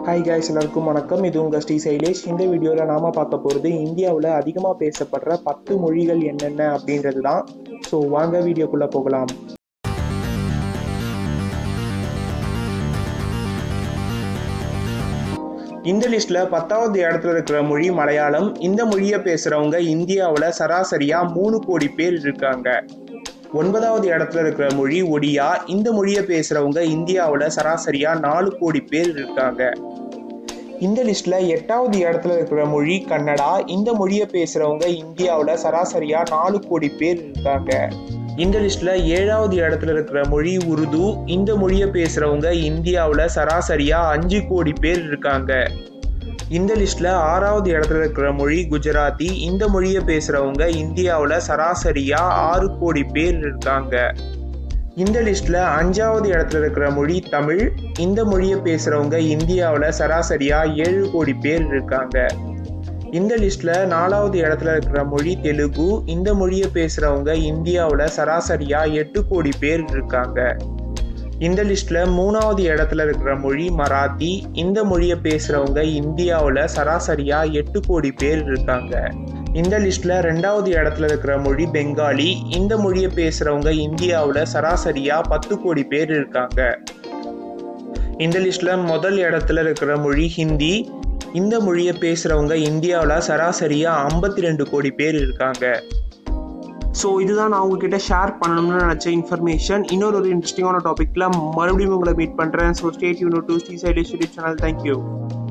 hi guys எல்லாருக்கும் வணக்கம் இது உங்கள் ஸ்ரீ சைலேஷ் இந்த வீடியோவில் நாம் பார்க்க போகிறது இந்தியாவில் அதிகமாக பேசப்படுற பத்து மொழிகள் என்னென்ன அப்படின்றது தான் ஸோ வாங்க வீடியோக்குள்ளே போகலாம் இந்த லிஸ்ட்டில் பத்தாவது இடத்துல இருக்கிற மொழி மலையாளம் இந்த மொழியை பேசுகிறவங்க இந்தியாவில் சராசரியாக மூணு கோடி பேர் இருக்காங்க ஒன்பதாவது இடத்துல இருக்கிற மொழி ஒடியா இந்த மொழியை பேசுகிறவங்க இந்தியாவில் சராசரியாக நாலு கோடி பேர் இருக்காங்க இந்த லிஸ்ட்ல எட்டாவது இடத்துல இருக்கிற மொழி கன்னடா இந்த மொழியை பேசுறவங்க இந்தியாவில் சராசரியா நாலு கோடி பேர் இருக்காங்க இந்த லிஸ்ட்ல ஏழாவது இடத்துல இருக்கிற மொழி உருது இந்த மொழியை பேசுறவங்க இந்தியாவில் சராசரியா அஞ்சு கோடி பேர் இருக்காங்க இந்த லிஸ்ட்ல ஆறாவது இடத்துல இருக்கிற மொழி குஜராத்தி இந்த மொழியை பேசுறவங்க இந்தியாவில் சராசரியா ஆறு கோடி பேர் இருக்காங்க இந்த லிஸ்ட்ல அஞ்சாவது இடத்துல இருக்கிற மொழி தமிழ் இந்த மொழியை பேசுறவங்க இந்தியாவில் சராசரியா ஏழு கோடி பேர் இருக்காங்க இந்த லிஸ்ட்ல நாலாவது இடத்துல இருக்கிற மொழி தெலுங்கு இந்த மொழியை பேசுறவங்க இந்தியாவில் சராசரியா எட்டு கோடி பேர் இருக்காங்க இந்த லிஸ்ட்ல மூணாவது இடத்துல இருக்கிற மொழி மராத்தி இந்த மொழியை பேசுறவங்க இந்தியாவில் சராசரியா எட்டு கோடி பேர் இருக்காங்க இந்த லிஸ்ட்ல ரெண்டாவது இடத்துல இருக்கிற மொழி பெங்காலி இந்த மொழியை பேசுறவங்க இந்தியாவில் சராசரியா பத்து கோடி பேர் இருக்காங்க இந்த லிஸ்ட்ல முதல் இடத்துல இருக்கிற மொழி ஹிந்தி இந்த மொழியை பேசுறவங்க இந்தியாவில் சராசரியா ஐம்பத்தி ரெண்டு கோடி பேர் இருக்காங்க ஸோ இதுதான் நான் உங்ககிட்ட ஷேர் பண்ணணும்னு நினச்ச இன்ஃபர்மேஷன் இன்னொரு ஒரு இன்ட்ரெஸ்டிங்கான டாப்பிக்கில் மறுபடியும் உங்களை மீட் பண்ணுறேன் ஸோ ஸ்டேட் யூனோ to Sri Sailesh YouTube channel thank you